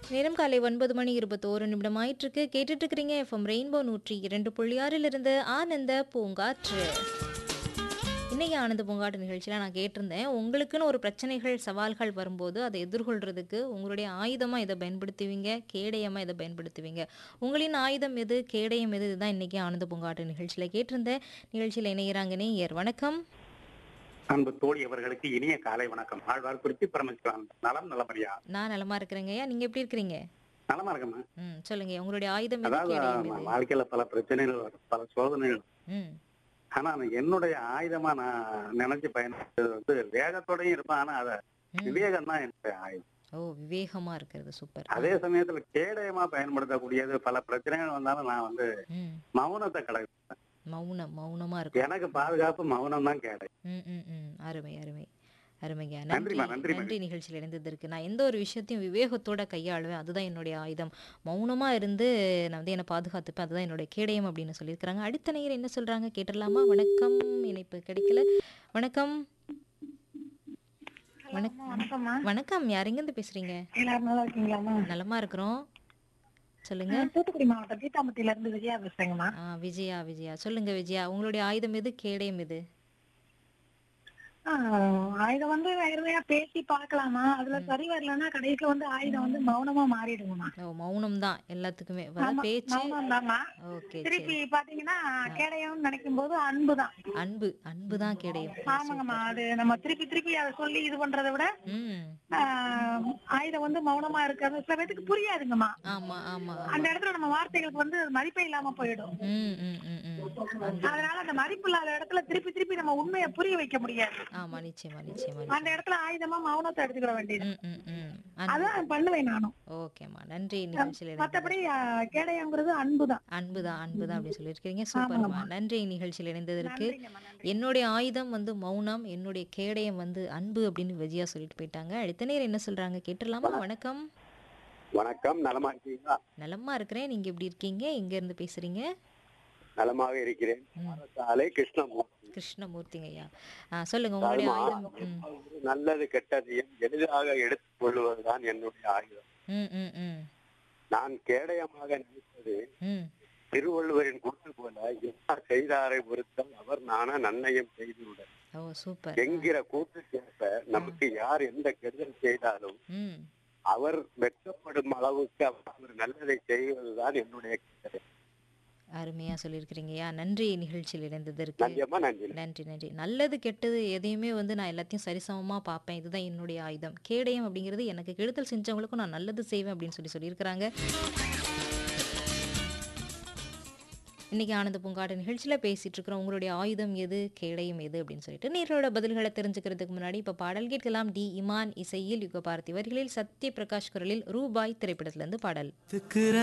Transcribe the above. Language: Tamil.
நேரம் காலை ஒன்பது மணி இருபத்தோரு நிமிடம் ஆயிட்டிருக்கு கேட்டுட்டு இருக்கிறீங்க எஃப்எம் ரெயின்போ நூற்றி இரண்டு புள்ளி ஆறிலிருந்து ஆனந்த பூங்காற்று இன்னைக்கு ஆனந்த பூங்காற்று நிகழ்ச்சியில் நான் கேட்டிருந்தேன் உங்களுக்குன்னு ஒரு பிரச்சனைகள் சவால்கள் வரும்போது அதை எதிர்கொள்றதுக்கு உங்களுடைய ஆயுதமாக இதை பயன்படுத்துவீங்க கேடயமாக இதை பயன்படுத்துவீங்க உங்களின் ஆயுதம் எது கேடயம் எது இதுதான் இன்னைக்கு ஆனந்த பூங்காற்று நிகழ்ச்சியில் கேட்டிருந்தேன் நிகழ்ச்சியில் இணைகிறாங்க நேயர் வணக்கம் அன்பு தோழி அவர்களுக்கு இனிய காலை வணக்கம் ஆழ்வார் குறிச்சி பரமசிவான் நலம் நலமறியா நான் நலமா இருக்கிறேங்க ஐயா நீங்க எப்படி இருக்கிறீங்க நலமா இருக்கம்மா ம் சொல்லுங்க உங்களுடைய ஆயுதம் எது அதாவது கேடயம் நம்ம எது வாழ்க்கையில பல பிரச்சனைகள் வரும் பல சோதனைகள் ம் ஆனா நான் என்னுடைய ஆயுதமா நான் நினைச்சு பயன்படுத்துறது வந்து வேகத்தோடயும் இருப்பேன் ஆனா அத ம். விவேகம் தான் என்னுடைய ஆயுதம் ஓ விவேகமா இருக்கிறது சூப்பர் அதே சமயத்துல கேடயமா பயன்படுத்தக்கூடியது பல பிரச்சனைகள் வந்தாலும் நான் வந்து ம் மௌனத்தை கடைபிடிப்பேன் மௌனம் மௌனமா இருக்கும் எனக்கு பாதுகாப்பு மௌனம் தான் கேடயம் ம் ம் ம் அருமை அருமை அருமைங்க நன்றி நன்றிம்மா, நன்றிம்மா. நன்றி நிகழ்ச்சியில் இணைந்ததற்கு நான் எந்த ஒரு விஷயத்தையும் விவேகத்தோட கையாளுவேன் அதுதான் என்னுடைய ஆயுதம் மௌனமா இருந்து நான் வந்து என்னை பாதுகாத்துப்பேன் அதுதான் என்னுடைய கேடயம் அப்படின்னு சொல்லியிருக்கிறாங்க அடுத்த நேயர் என்ன சொல்றாங்க கேட்டுடலாமா வணக்கம் இணைப்பு கிடைக்கல வணக்கம் வணக்கம் வணக்கம்மா வணக்கம் யார் எங்கேருந்து பேசுறீங்க எல்லாரும் நல்லா இருக்கீங்களாம்மா நலமா இருக்கிறோம் சொல்லுங்க நான் தூத்துக்குடி மாவட்டம் கீதாம்பட்டியில இருந்து விஜயா பேசுறேங்கம்மா ஆ விஜயா விஜயா சொல்லுங்க விஜயா உங்களுடைய ஆயுதம் எது கேடயம் எது ஆஹ் ஆயுதம் வந்து வேறதையா பேசி பார்க்கலாமா அதுல சரி வரலன்னா கடைசியில வந்து ஆயுதம் வந்து மௌனமா மாறிடுங்கம்மா ஓ மௌனம் தான் எல்லாத்துக்குமே அதாவது ஆமா, பேச்சு மௌனம் தாம்மா ஓகே திருப்பி பாத்தீங்கன்னா கேடயம்னு நினைக்கும் போது அன்புதான் அன்பு அன்பு தான் கேடயம் ஆமாங்கம்மா அது நம்ம திருப்பி திருப்பி அதை சொல்லி இது பண்றதை விட ம் ஆஹ் ஆயுதம் வந்து மௌனமா இருக்கிறது சில பேத்துக்கு புரியாதுங்கம்மா ஆமா ஆமா அந்த இடத்துல நம்ம வார்த்தைகளுக்கு வந்து மதிப்பே இல்லாம போயிடும் ம் ம் ம் ம் அந்த அதனால அந்த மதிப்பு இல்லாத இடத்துல திருப்பி திருப்பி நம்ம உண்மையை புரிய வைக்க முடியாது ஆமா நிச்சயமா நிச்சயமா அந்த இடத்துல ஆயுதமா மௌனத்தை எடுத்துக்கிட வேண்டியது ம் ம் ம் அன்பு அதான் பண்ணுவேன் நானும் ஓகேம்மா நன்றி நிகழ்ச்சியில் இணைந்தது. மத்தபடி ஆஹ், கேடயங்கிறது அன்புதான் அன்பு தான் அன்பு தான் அப்படி சொல்லியிருக்கீங்க சூப்பர்மா நன்றி நிகழ்ச்சியில் இணைந்ததற்கு நன்றிங்கம்மா, நன்றி. என்னுடைய ஆயுதம் வந்து மௌனம் என்னுடைய கேடயம் வந்து அன்பு அப்படின்னு விஜயா சொல்லிட்டு போயிட்டாங்க அடுத்த நேரம் என்ன சொல்றாங்க கேட்டுடலாமா வணக்கம் வணக்கம் நலமா இருக்கீங்களா நலமா இருக்கிறேன் நீங்க எப்படி இருக்கீங்க எங்க இருந்து பேசுறீங்க நலமாக இருக்கிறேன் சாலை கிருஷ்ணமூர்த்தி கிருஷ்ணமூர்த்திங்க ஐயா ஆ சொல்லுங்க உங்களுடைய ஆயுதம் ம் நல்லது கெட்டதையும் எளிதாக எடுத்துக் கொள்வதுதான் என்னுடைய ஆயுதம் ம் ம் ம் நான் கேடயமாக நினைப்பது ம் திருவள்ளுவரின் கூட்டு போல எல்லா செய்தாரை பொறுத்தல் அவர் நான நன்னயம் செய்துவிடல் ஓ சூப்பர் என்கிற கூட்டுக்கேற்ப நமக்கு யார் எந்த கெடுதல் செய்தாலும் ம் அவர் வெட்கப்படும் அளவுக்கு அவர் நல்லதை செய்வதுதான் என்னுடைய கேடயம் அருமையா சொல்லியிருக்கிறீங்கய்யா நன்றி நிகழ்ச்சியில் இணைந்ததற்கு நன்றியம்மா நன்றி நன்றி நன்றி நல்லது கெட்டது எதையுமே வந்து நான் எல்லாத்தையும் சரிசமமா பார்ப்பேன் இதுதான் என்னுடைய ஆயுதம் கேடயம் அப்படிங்கிறது எனக்கு கெடுதல் செஞ்சவங்களுக்கும் நான் நல்லது செய்வேன் அப்படின்னு சொல்லி சொல்லியிருக்கிறாங்க இன்னைக்கு ஆனந்த பூங்காட்டு நிகழ்ச்சியில் பேசிட்டு இருக்கிறோம் உங்களுடைய ஆயுதம் எது கேடயம் எது அப்படின்னு சொல்லிட்டு நேரோட பதில்களை தெரிஞ்சுக்கிறதுக்கு முன்னாடி இப்போ பாடல் கேட்கலாம் டி இமான் இசையில் யுக பார்த்தி வரிகளில் சத்ய பிரகாஷ் குரலில் ரூபாய் திரைப்படத்திலிருந்து பாடல்